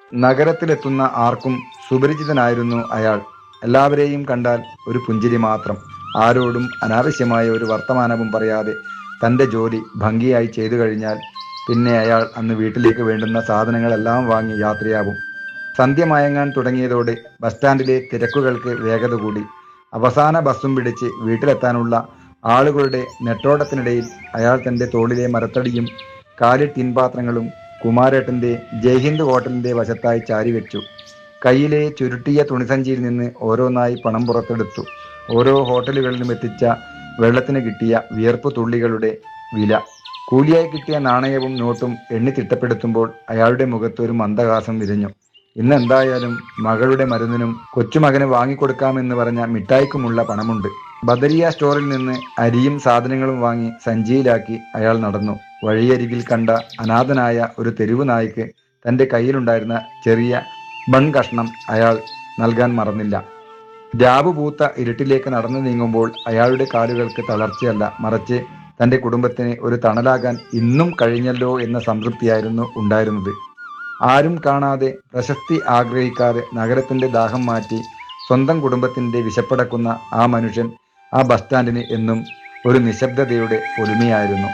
നഗരത്തിലെത്തുന്ന ആർക്കും സുപരിചിതനായിരുന്നു അയാൾ എല്ലാവരെയും കണ്ടാൽ ഒരു പുഞ്ചിരി മാത്രം ആരോടും അനാവശ്യമായ ഒരു വർത്തമാനവും പറയാതെ തൻ്റെ ജോലി ഭംഗിയായി ചെയ്തു കഴിഞ്ഞാൽ പിന്നെ അയാൾ അന്ന് വീട്ടിലേക്ക് വേണ്ടുന്ന സാധനങ്ങളെല്ലാം വാങ്ങി യാത്രയാവും സന്ധ്യ മയങ്ങാൻ തുടങ്ങിയതോടെ ബസ് സ്റ്റാൻഡിലെ തിരക്കുകൾക്ക് വേഗത കൂടി അവസാന ബസ്സും പിടിച്ച് വീട്ടിലെത്താനുള്ള ആളുകളുടെ നെട്ടോട്ടത്തിനിടയിൽ അയാൾ തൻ്റെ തോളിലെ മരത്തടിയും കാലിൽ തിൻപാത്രങ്ങളും കുമാരേട്ടൻ്റെ ജയ്ഹിന്ദ് ഹോട്ടലിൻ്റെ വശത്തായി ചാരി വെച്ചു കയ്യിലെ ചുരുട്ടിയ തുണിസഞ്ചിയിൽ നിന്ന് ഓരോന്നായി പണം പുറത്തെടുത്തു ഓരോ ഹോട്ടലുകളിലും എത്തിച്ച വെള്ളത്തിന് കിട്ടിയ വിയർപ്പ് തുള്ളികളുടെ വില കൂലിയായി കിട്ടിയ നാണയവും നോട്ടും എണ്ണി തിട്ടപ്പെടുത്തുമ്പോൾ അയാളുടെ മുഖത്ത് ഒരു മന്ദഹാസം വിരിഞ്ഞു ഇന്ന് എന്തായാലും മകളുടെ മരുന്നിനും കൊച്ചുമകന് വാങ്ങിക്കൊടുക്കാമെന്ന് പറഞ്ഞ മിഠായിക്കുമുള്ള പണമുണ്ട് ബദരിയ സ്റ്റോറിൽ നിന്ന് അരിയും സാധനങ്ങളും വാങ്ങി സഞ്ചിയിലാക്കി അയാൾ നടന്നു വഴിയരികിൽ കണ്ട അനാഥനായ ഒരു തെരുവ് നായ്ക്ക് തൻ്റെ കയ്യിലുണ്ടായിരുന്ന ചെറിയ ബൺ കഷ്ണം അയാൾ നൽകാൻ മറന്നില്ല രാവ് പൂത്ത ഇരുട്ടിലേക്ക് നടന്നു നീങ്ങുമ്പോൾ അയാളുടെ കാലുകൾക്ക് തളർച്ചയല്ല മറിച്ച് തൻ്റെ കുടുംബത്തിന് ഒരു തണലാകാൻ ഇന്നും കഴിഞ്ഞല്ലോ എന്ന സംതൃപ്തിയായിരുന്നു ഉണ്ടായിരുന്നത് ആരും കാണാതെ പ്രശസ്തി ആഗ്രഹിക്കാതെ നഗരത്തിന്റെ ദാഹം മാറ്റി സ്വന്തം കുടുംബത്തിന്റെ വിശപ്പടക്കുന്ന ആ മനുഷ്യൻ ആ ബസ് സ്റ്റാൻഡിന് എന്നും ഒരു നിശബ്ദതയുടെ ഒലിമയായിരുന്നു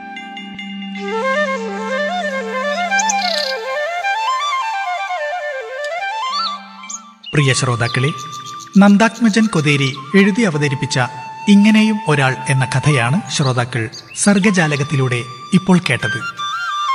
പ്രിയ ശ്രോതാക്കളെ നന്ദാത്മജൻ കൊതേരി എഴുതി അവതരിപ്പിച്ച ഇങ്ങനെയും ഒരാൾ എന്ന കഥയാണ് ശ്രോതാക്കൾ സർഗജാലകത്തിലൂടെ ഇപ്പോൾ കേട്ടത്